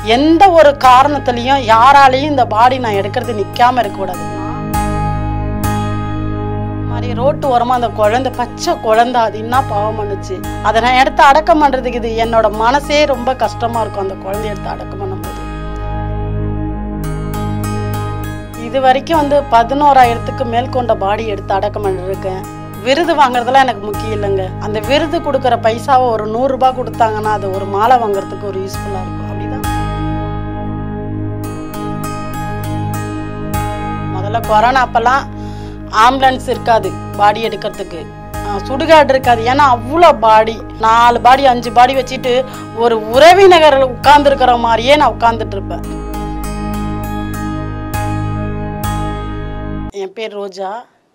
எந்த ஒரு காரணத்துலையும் யாராலையும் இந்த பாடி நான் எடுக்கிறது நிற்காம இருக்கக்கூடாது மாதிரி ரோட்டு ஓரமா அந்த குழந்தை பச்சை குழந்தை அது என்ன பாவம் பண்ணுச்சு அதை நான் எடுத்து அடக்கம் பண்றதுக்கு இது என்னோட மனசே ரொம்ப கஷ்டமா இருக்கும் அந்த குழந்தைய எடுத்து அடக்கம் பண்ணும்போது இது வரைக்கும் வந்து பதினோராயிரத்துக்கு மேல் கொண்ட பாடி எடுத்து அடக்கம் பண்ணிருக்கேன் விருது வாங்குறதுலாம் எனக்கு முக்கியம் இல்லைங்க அந்த விருது கொடுக்குற பைசாவை ஒரு நூறு ரூபாய் கொடுத்தாங்கன்னா அது ஒரு மாலை வாங்குறதுக்கு ஒரு யூஸ்ஃபுல்லாக இருக்கும் அப்படிதான் முதல்ல கொரோனா அப்பெல்லாம் ஆம்புலன்ஸ் இருக்காது பாடி எடுக்கிறதுக்கு அஹ் சுடுகாடு இருக்காது ஏன்னா அவ்வளோ பாடி நாலு பாடி அஞ்சு பாடி வச்சுட்டு ஒரு உறவினர் உட்கார்ந்துருக்கிற மாதிரியே நான் உட்கார்ந்துட்டு இருப்பேன் என் பேர் ரோஜா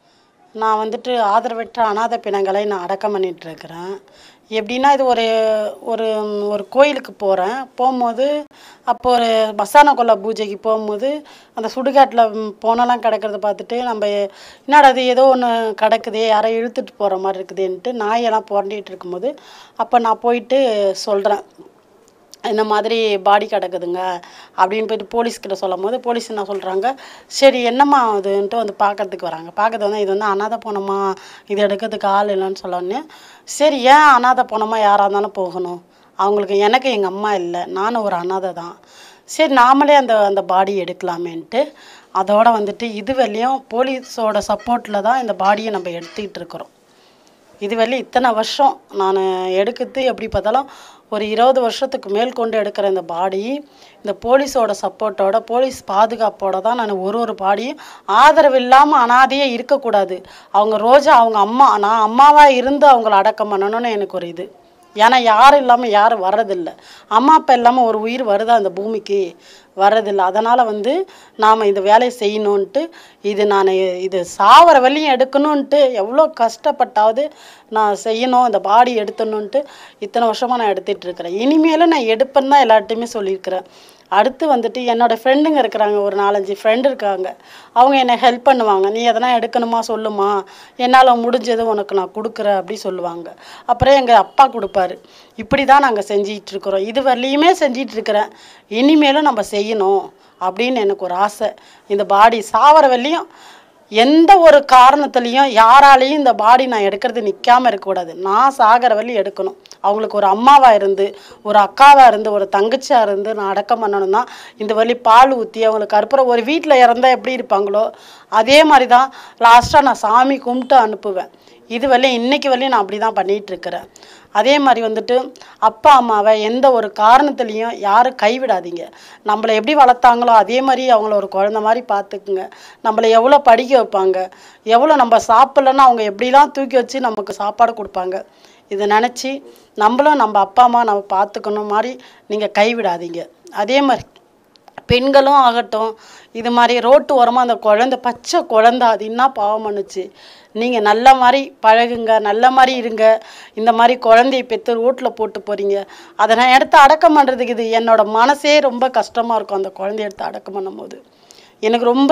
நான் வந்துட்டு ஆதரவற்ற அனாதை பிணங்களை நான் அடக்கம் பண்ணிட்டு இருக்கிறேன் எப்படின்னா இது ஒரு ஒரு ஒரு கோயிலுக்கு போகிறேன் போகும்போது அப்போ ஒரு மசான கொல்லை பூஜைக்கு போகும்போது அந்த சுடுகாட்டில் போனெல்லாம் கிடக்கிறத பார்த்துட்டு நம்ம என்னடா அது ஏதோ ஒன்று கிடக்குதே யாரோ இழுத்துட்டு போகிற மாதிரி இருக்குதேன்ட்டு நாயெல்லாம் புரண்டிட்டு இருக்கும்போது அப்போ நான் போயிட்டு சொல்கிறேன் இந்த மாதிரி பாடி கிடக்குதுங்க அப்படின்னு போயிட்டு போலீஸ்கிட்ட சொல்லும் போது போலீஸ் என்ன சொல்கிறாங்க சரி என்னம்மா அதுன்ட்டு வந்து பார்க்கறதுக்கு வராங்க பார்க்கறது வந்து இது வந்து அனாதை போனோமா இது எடுக்கிறதுக்கு ஆள் இல்லைன்னு சொல்லோன்னே சரி ஏன் அனாதை போனோமா யாராக இருந்தாலும் போகணும் அவங்களுக்கு எனக்கு எங்கள் அம்மா இல்லை நானும் ஒரு அனாதை தான் சரி நாமளே அந்த அந்த பாடி எடுக்கலாமேன்ட்டு அதோட வந்துட்டு இது வரையும் போலீஸோட சப்போர்ட்டில் தான் இந்த பாடியை நம்ம எடுத்துக்கிட்டு இருக்கிறோம் இது வரையும் இத்தனை வருஷம் நான் எடுக்கிறது எப்படி பார்த்தாலும் ஒரு இருபது வருஷத்துக்கு மேல் கொண்டு எடுக்கிற இந்த பாடி இந்த போலீஸோட சப்போர்ட்டோட போலீஸ் பாதுகாப்போட தான் நான் ஒரு ஒரு பாடியும் ஆதரவு இல்லாமல் அனாதையே இருக்கக்கூடாது அவங்க ரோஜா அவங்க அம்மா நான் அம்மாவாக இருந்து அவங்கள அடக்கம் பண்ணணும்னு எனக்கு ஒரு இது ஏன்னா யாரும் இல்லாமல் யாரும் வர்றதில்ல அம்மா அப்பா இல்லாமல் ஒரு உயிர் வருதா அந்த பூமிக்கு வர்றதில்ல அதனால் வந்து நாம் இந்த வேலையை செய்யணுன்ட்டு இது நான் இது சாவர வழியும் எடுக்கணுன்ட்டு எவ்வளோ கஷ்டப்பட்டாவது நான் செய்யணும் இந்த பாடி எடுத்தணுன்ட்டு இத்தனை வருஷமாக நான் எடுத்துகிட்டு இருக்கிறேன் இனிமேலும் நான் எடுப்பேன்னு தான் எல்லார்ட்டையுமே சொல்லியிருக்கிறேன் அடுத்து வந்துட்டு என்னோடய ஃப்ரெண்டுங்க இருக்கிறாங்க ஒரு நாலஞ்சு ஃப்ரெண்டு இருக்காங்க அவங்க என்னை ஹெல்ப் பண்ணுவாங்க நீ எதனா எடுக்கணுமா சொல்லுமா என்னால் முடிஞ்சது உனக்கு நான் கொடுக்குறேன் அப்படி சொல்லுவாங்க அப்புறம் எங்கள் அப்பா கொடுப்பாரு இப்படி தான் நாங்கள் செஞ்சிகிட்டு இருக்கிறோம் இது வரலையுமே செஞ்சிட்டு இருக்கிறேன் இனிமேலும் நம்ம செய்யணும் அப்படின்னு எனக்கு ஒரு ஆசை இந்த பாடி சாவர வரலையும் எந்த ஒரு காரணத்துலேயும் யாராலையும் இந்த பாடி நான் எடுக்கிறது நிற்காம இருக்கக்கூடாது நான் சாகிற வரையும் எடுக்கணும் அவங்களுக்கு ஒரு அம்மாவாக இருந்து ஒரு அக்காவாக இருந்து ஒரு தங்கச்சியாக இருந்து நான் அடக்கம் பண்ணணும்னா இந்த வழி பால் ஊற்றி அவங்களுக்கு அப்புறம் ஒரு வீட்டில் இறந்தா எப்படி இருப்பாங்களோ அதே மாதிரி தான் லாஸ்ட்டாக நான் சாமி கும்பிட்டு அனுப்புவேன் இது வரையும் இன்னைக்கு வரையும் நான் அப்படி தான் பண்ணிகிட்டு இருக்கிறேன் அதே மாதிரி வந்துட்டு அப்பா அம்மாவை எந்த ஒரு காரணத்துலேயும் யாரும் கைவிடாதீங்க நம்மளை எப்படி வளர்த்தாங்களோ அதே மாதிரி அவங்கள ஒரு குழந்த மாதிரி பார்த்துக்குங்க நம்மளை எவ்வளோ படிக்க வைப்பாங்க எவ்வளோ நம்ம சாப்பிட்லன்னா அவங்க எப்படிலாம் தூக்கி வச்சு நமக்கு சாப்பாடு கொடுப்பாங்க இதை நினச்சி நம்மளும் நம்ம அப்பா அம்மா நம்ம பார்த்துக்கணும் மாதிரி நீங்கள் கைவிடாதீங்க அதே மாதிரி பெண்களும் ஆகட்டும் இது மாதிரி ரோட்டு ஓரமாக அந்த குழந்தை பச்சை குழந்தை அது என்ன பாவம் பண்ணுச்சு நீங்கள் நல்ல மாதிரி பழகுங்க நல்ல மாதிரி இருங்க இந்த மாதிரி குழந்தைய பெற்று ரோட்டில் போட்டு போகிறீங்க அதை நான் எடுத்து அடக்கம் பண்ணுறதுக்கு இது என்னோட மனசே ரொம்ப கஷ்டமாக இருக்கும் அந்த குழந்தைய எடுத்து அடக்கம் பண்ணும்போது எனக்கு ரொம்ப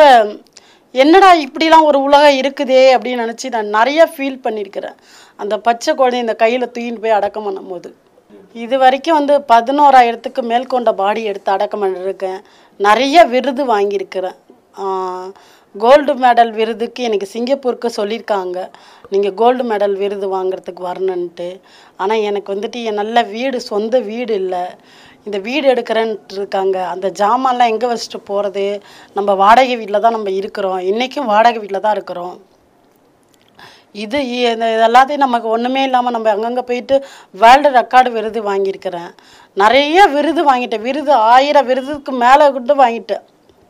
என்னடா இப்படிலாம் ஒரு உலகம் இருக்குதே அப்படின்னு நினச்சி நான் நிறைய ஃபீல் பண்ணியிருக்கிறேன் அந்த பச்சை குழந்தைய இந்த கையில் தூக்கிட்டு போய் அடக்கம் பண்ணும்போது இது வரைக்கும் வந்து பதினோராயிரத்துக்கு மேல் கொண்ட பாடி எடுத்து அடக்கம் பண்ணிருக்கேன் நிறைய விருது வாங்கியிருக்கிறேன் கோல்டு மெடல் விருதுக்கு எனக்கு சிங்கப்பூருக்கு சொல்லியிருக்காங்க நீங்கள் கோல்டு மெடல் விருது வாங்குறதுக்கு வரணுன்ட்டு ஆனால் எனக்கு வந்துட்டு என் நல்ல வீடு சொந்த வீடு இல்லை இந்த வீடு எடுக்கிறேன்ட்டு இருக்காங்க அந்த ஜாமான்லாம் எங்கே வச்சுட்டு போகிறது நம்ம வாடகை வீட்டில் தான் நம்ம இருக்கிறோம் இன்றைக்கும் வாடகை வீட்டில் தான் இருக்கிறோம் இது இ- இந்த இது எல்லாத்தையும் நமக்கு ஒன்றுமே இல்லாமல் நம்ம அங்கங்கே போயிட்டு வேர்ல்டு ரெக்கார்டு விருது வாங்கியிருக்கிறேன் நிறைய விருது வாங்கிட்டேன் விருது ஆயிரம் விருதுக்கு மேலே கூட வாங்கிட்டேன்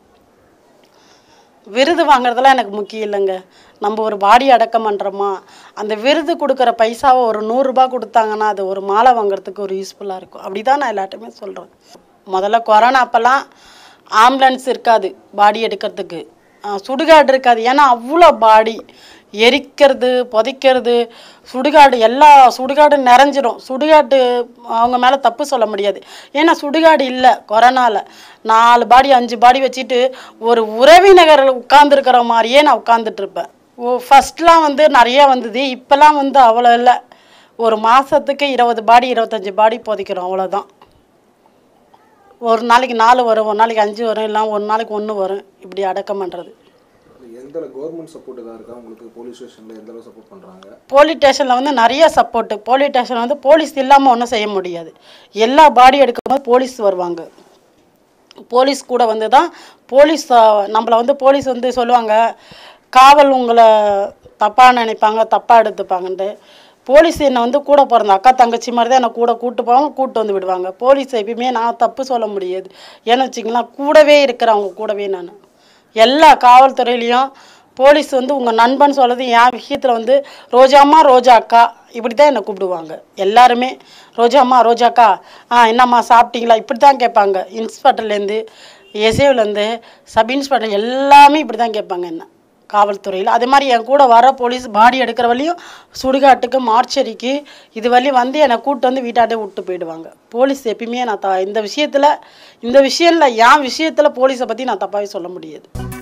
விருது வாங்குறதெல்லாம் எனக்கு முக்கியம் இல்லைங்க நம்ம ஒரு பாடி அடக்கம் பண்ணுறோமா அந்த விருது கொடுக்குற பைசாவை ஒரு நூறுரூபா கொடுத்தாங்கன்னா அது ஒரு மாலை வாங்குறதுக்கு ஒரு யூஸ்ஃபுல்லாக இருக்கும் அப்படி தான் நான் எல்லாட்டையுமே சொல்கிறேன் முதல்ல கொரோனா அப்போல்லாம் ஆம்புலன்ஸ் இருக்காது பாடி எடுக்கிறதுக்கு அஹ் சுடுகாடு இருக்காது ஏன்னா அவ்வளோ பாடி எரிக்கிறது புதைக்கிறது சுடுகாடு எல்லா சுடுகாடு நிறைஞ்சிரும் சுடுகாட்டு அவங்க மேலே தப்பு சொல்ல முடியாது ஏன்னா சுடுகாடு இல்லை கொரோனாவில் நாலு பாடி அஞ்சு பாடி வச்சுட்டு ஒரு உறவினர் உட்கார்ந்துருக்கிற மாதிரியே நான் உட்காந்துட்டு இருப்பேன் ஓ ஃபஸ்ட்லாம் வந்து நிறைய வந்தது இப்போல்லாம் வந்து அவ்வளோ இல்லை ஒரு மாதத்துக்கு இருபது பாடி இருபத்தஞ்சி பாடி புதைக்கிறோம் அவ்வளோதான் ஒரு நாளைக்கு நாலு வரும் ஒரு நாளைக்கு அஞ்சு வரும் இல்லை ஒரு நாளைக்கு ஒன்று வரும் இப்படி அடக்கம் பண்ணுறது எந்த கவர்மெண்ட் சப்போர்ட் ஏதாவது இருக்கா உங்களுக்கு போலீஸ் ஸ்டேஷனில் எந்த அளவு சப்போர்ட் பண்ணுறாங்க போலீஸ் ஸ்டேஷனில் வந்து நிறைய சப்போர்ட்டு போலீஸ் ஸ்டேஷன் வந்து போலீஸ் இல்லாமல் ஒன்றும் செய்ய முடியாது எல்லா பாடி எடுக்கும்போது போலீஸ் வருவாங்க போலீஸ் கூட வந்து தான் போலீஸ் நம்மளை வந்து போலீஸ் வந்து சொல்லுவாங்க காவல் உங்களை தப்பாக நினைப்பாங்க தப்பாக எடுத்துப்பாங்கன்ட்டு போலீஸ் என்னை வந்து கூட பிறந்த அக்கா தங்கச்சி மாதிரி தான் என்னை கூட கூட்டு போவாங்க கூட்டு வந்து விடுவாங்க போலீஸ் எப்பயுமே நான் தப்பு சொல்ல முடியாது ஏன்னு வச்சிங்களேன் கூடவே இருக்கிறவங்க கூடவே நான் எல்லா காவல்துறையிலையும் போலீஸ் வந்து உங்கள் நண்பன் சொல்கிறது என் விஷயத்தில் வந்து ரோஜாம்மா ரோஜா அக்கா இப்படி தான் என்னை கூப்பிடுவாங்க எல்லாருமே ரோஜாம்மா ரோஜா அக்கா ஆ என்னம்மா சாப்பிட்டீங்களா இப்படி தான் கேட்பாங்க இன்ஸ்பெக்டர்லேருந்து எஸ்ஏவிலேருந்து சப் இன்ஸ்பெக்டர் எல்லாமே இப்படி தான் கேட்பாங்க என்ன காவல்துறையில் அதே மாதிரி என் கூட வர போலீஸ் பாடி எடுக்கிற வழியும் சுடுகாட்டுக்கு மார்ச்சரிக்கு இது வரையும் வந்து என்னை கூட்டு வந்து வீட்டாட்டே விட்டு போயிடுவாங்க போலீஸ் எப்பயுமே நான் த இந்த விஷயத்தில் இந்த விஷயத்தில் என் விஷயத்தில் போலீஸை பற்றி நான் தப்பாகவே சொல்ல முடியாது